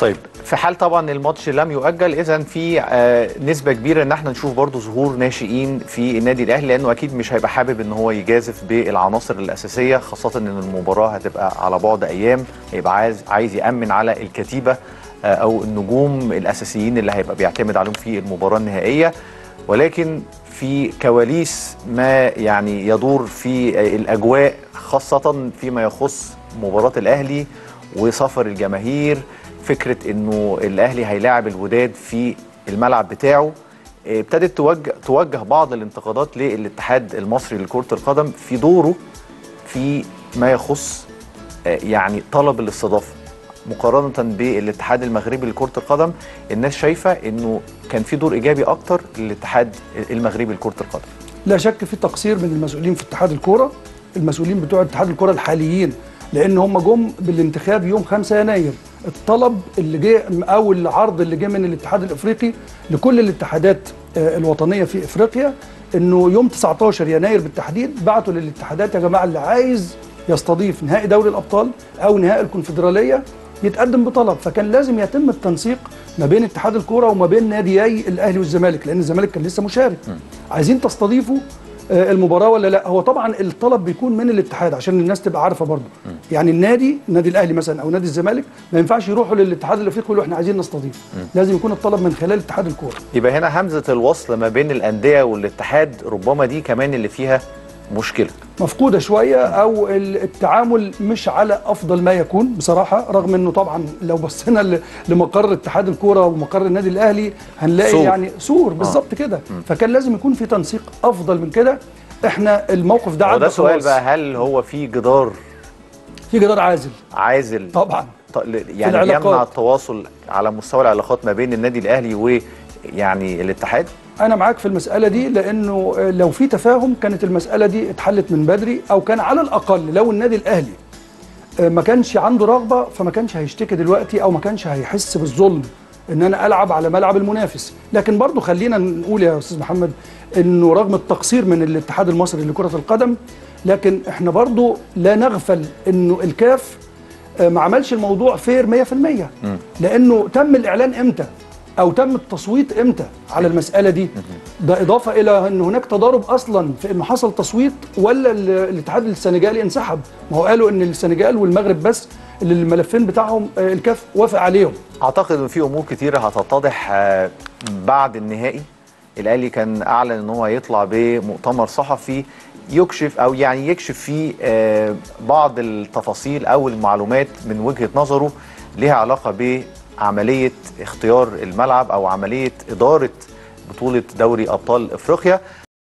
طيب في حال طبعا الماتش لم يؤجل اذا في آه، نسبه كبيره ان احنا نشوف برضو ظهور ناشئين في النادي الاهلي لانه اكيد مش هيبقى حابب ان هو يجازف بالعناصر الاساسيه خاصه ان المباراه هتبقى على بعد ايام هيبقى عايز عايز يامن على الكتيبه آه، او النجوم الاساسيين اللي هيبقى بيعتمد عليهم في المباراه النهائيه ولكن في كواليس ما يعني يدور في آه، الاجواء خاصه فيما يخص مباراه الاهلي وسفر الجماهير فكره انه الاهلي هيلاعب الوداد في الملعب بتاعه آه، ابتدت توجه توجه بعض الانتقادات للاتحاد المصري لكره القدم في دوره في ما يخص آه، يعني طلب الاستضافه مقارنه بالاتحاد المغربي لكره القدم الناس شايفه انه كان في دور ايجابي اكتر للاتحاد المغربي لكره القدم لا شك في تقصير من المسؤولين في اتحاد الكوره المسؤولين بتوع اتحاد الكوره الحاليين لان هم جم بالانتخاب يوم 5 يناير الطلب اللي جه او العرض اللي جه من الاتحاد الافريقي لكل الاتحادات آه، الوطنيه في افريقيا انه يوم 19 يناير بالتحديد بعتوا للاتحادات يا جماعه اللي عايز يستضيف نهائي دوري الابطال او نهائي الكونفدراليه يتقدم بطلب فكان لازم يتم التنسيق ما بين اتحاد الكوره وما بين ناديي الاهلي والزمالك لان الزمالك كان لسه مشارك عايزين تستضيفوا آه، المباراه ولا لا هو طبعا الطلب بيكون من الاتحاد عشان الناس تبقى عارفه برضه يعني النادي النادي الاهلي مثلا او نادي الزمالك ما ينفعش يروحوا للاتحاد الافريقي يقولوا احنا عايزين نستضيف لازم يكون الطلب من خلال اتحاد الكوره يبقى هنا همزه الوصل ما بين الانديه والاتحاد ربما دي كمان اللي فيها مشكله مفقوده شويه او ال- التعامل مش على افضل ما يكون بصراحه رغم انه طبعا لو بصينا ل- لمقر اتحاد الكوره ومقر النادي الاهلي هنلاقي سور. يعني سور بالظبط كده فكان لازم يكون في تنسيق افضل من كده احنا الموقف ده هو عدى ده سؤال خلاص. بقى هل هو في جدار في جدار عازل عازل طبعا ط- ل- يعني العلاقات. يمنع التواصل على مستوى العلاقات ما بين النادي الاهلي ويعني الاتحاد انا معاك في المساله دي لانه آه، لو في تفاهم كانت المساله دي اتحلت من بدري او كان على الاقل لو النادي الاهلي آه، ما كانش عنده رغبه فما كانش هيشتكي دلوقتي او ما كانش هيحس بالظلم ان انا العب على ملعب المنافس لكن برضو خلينا نقول يا استاذ محمد انه رغم التقصير من الاتحاد المصري لكره القدم لكن احنا برضو لا نغفل انه الكاف آه، ما عملش الموضوع فير 100% لانه تم الاعلان امتى او تم التصويت امتى على المساله دي ده اضافه الى ان هناك تضارب اصلا في انه حصل تصويت ولا ال- الاتحاد السنغالي انسحب ما هو قالوا ان السنغال والمغرب بس اللي الملفين بتاعهم آه، الكاف وافق عليهم اعتقد ان في امور كتيره هتتضح آه، بعد النهائي الاهلي كان اعلن ان هو هيطلع بمؤتمر صحفي يكشف او يعني يكشف فيه آه، بعض التفاصيل او المعلومات من وجهه نظره ليها علاقه بعمليه اختيار الملعب او عمليه اداره بطوله دوري ابطال افريقيا